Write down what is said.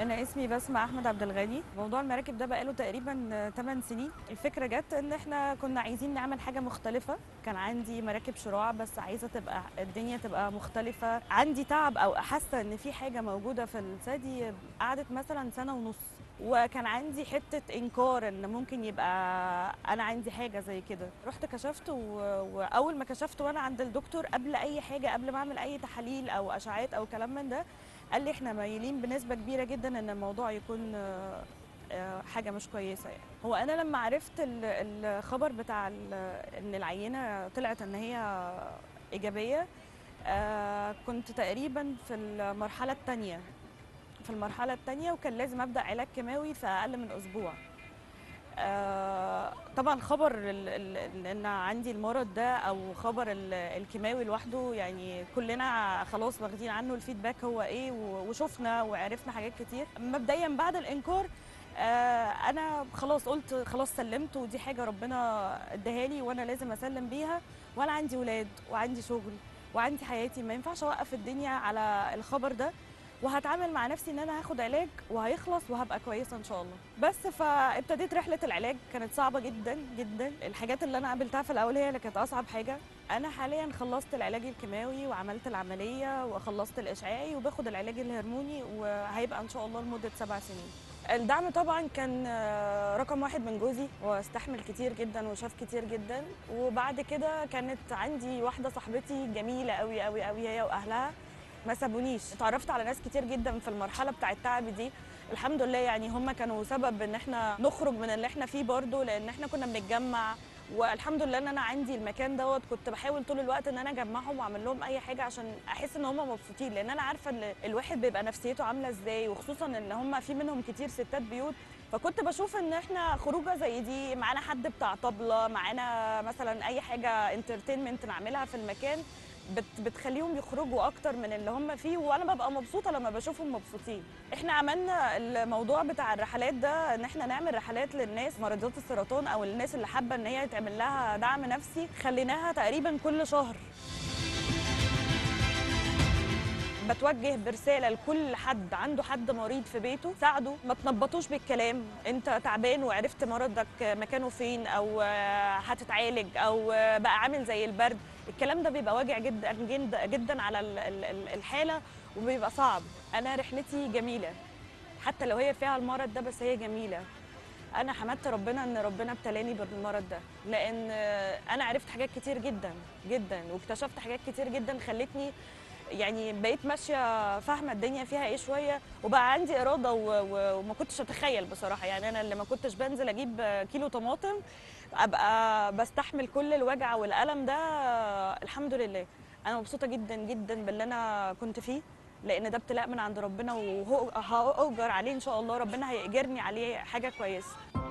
انا اسمي بسمة احمد عبد الغني موضوع المراكب ده بقاله تقريبا 8 سنين الفكره جت ان احنا كنا عايزين نعمل حاجه مختلفه كان عندي مراكب شراع بس عايزه تبقى الدنيا تبقى مختلفه عندي تعب او حاسه ان في حاجه موجوده في الثدي قعدت مثلا سنه ونص وكان عندي حته انكار ان ممكن يبقى انا عندي حاجه زي كده رحت كشفت و... واول ما كشفت وانا عند الدكتور قبل اي حاجه قبل ما اعمل اي تحاليل او اشعاعات او كلام من ده قال لي احنا مايلين بنسبه كبيره جدا ان الموضوع يكون آه، آه، حاجه مش كويسه يعني هو انا لما عرفت ال- الخبر بتاع ال- ان العينه طلعت ان هي ايجابيه آه، كنت تقريبا في المرحله الثانيه في المرحله الثانيه وكان لازم ابدا علاج كيماوي في اقل من اسبوع آه، طبعا خبر ال- ال- ان عندي المرض ده او خبر ال- الكيماوي لوحده يعني كلنا خلاص واخدين عنه الفيدباك هو ايه و- وشفنا وعرفنا حاجات كتير مبدئيا بعد الانكار آه، انا خلاص قلت خلاص سلمت ودي حاجه ربنا اداها لي وانا لازم اسلم بيها وانا عندي ولاد وعندي شغل وعندي حياتي ما ينفعش اوقف الدنيا على الخبر ده وهتعامل مع نفسي ان انا هاخد علاج وهيخلص وهبقى كويسه ان شاء الله بس فابتديت رحله العلاج كانت صعبه جدا جدا الحاجات اللي انا قابلتها في الاول هي اللي كانت اصعب حاجه انا حاليا خلصت العلاج الكيماوي وعملت العمليه وخلصت الاشعاعي وباخد العلاج الهرموني وهيبقى ان شاء الله لمده سبع سنين الدعم طبعا كان آه، رقم واحد من جوزي واستحمل كتير جدا وشاف كتير جدا وبعد كده كانت عندي واحده صاحبتي جميله قوي قوي قوي هي واهلها ما سابونيش اتعرفت على ناس كتير جدا في المرحله بتاع التعب دي الحمد لله يعني هم كانوا سبب ان احنا نخرج من اللي احنا فيه برضو لان احنا كنا بنتجمع والحمد لله ان انا عندي المكان دوت كنت بحاول طول الوقت ان انا اجمعهم واعمل لهم اي حاجه عشان احس ان هم مبسوطين لان انا عارفه ان الواحد بيبقى نفسيته عامله ازاي وخصوصا ان هم في منهم كتير ستات بيوت فكنت بشوف ان احنا خروجه زي دي معانا حد بتاع طبله معانا مثلا اي حاجه انترتينمنت نعملها في المكان بت بتخليهم يخرجوا اكتر من اللي هم فيه وانا ببقى مبسوطه لما بشوفهم مبسوطين احنا عملنا الموضوع بتاع الرحلات ده ان احنا نعمل رحلات للناس مريضات السرطان او الناس اللي حابه ان هي يتعمل لها دعم نفسي خليناها تقريبا كل شهر بتوجه برساله لكل حد عنده حد مريض في بيته ساعده ما تنبطوش بالكلام انت تعبان وعرفت مرضك مكانه فين او آه، هتتعالج او آه، بقى عامل زي البرد الكلام ده بيبقى واجع جدا جدا جدا على ال- ال- ال- الحاله وبيبقى صعب انا رحلتي جميله حتى لو هي فيها المرض ده بس هي جميله انا حمدت ربنا ان ربنا ابتلاني بالمرض ده لان آه، انا عرفت حاجات كتير جدا جدا واكتشفت حاجات كتير جدا خلتني يعني بقيت ماشيه فاهمه الدنيا فيها ايه شويه وبقى عندي اراده و... و... وما كنتش اتخيل بصراحه يعني انا اللي ما كنتش بنزل اجيب كيلو طماطم ابقى بستحمل كل الوجع والالم ده الحمد لله انا مبسوطه جدا جدا باللي انا كنت فيه لان ده ابتلاء من عند ربنا وهاجر عليه ان شاء الله ربنا هيأجرني عليه حاجه كويسه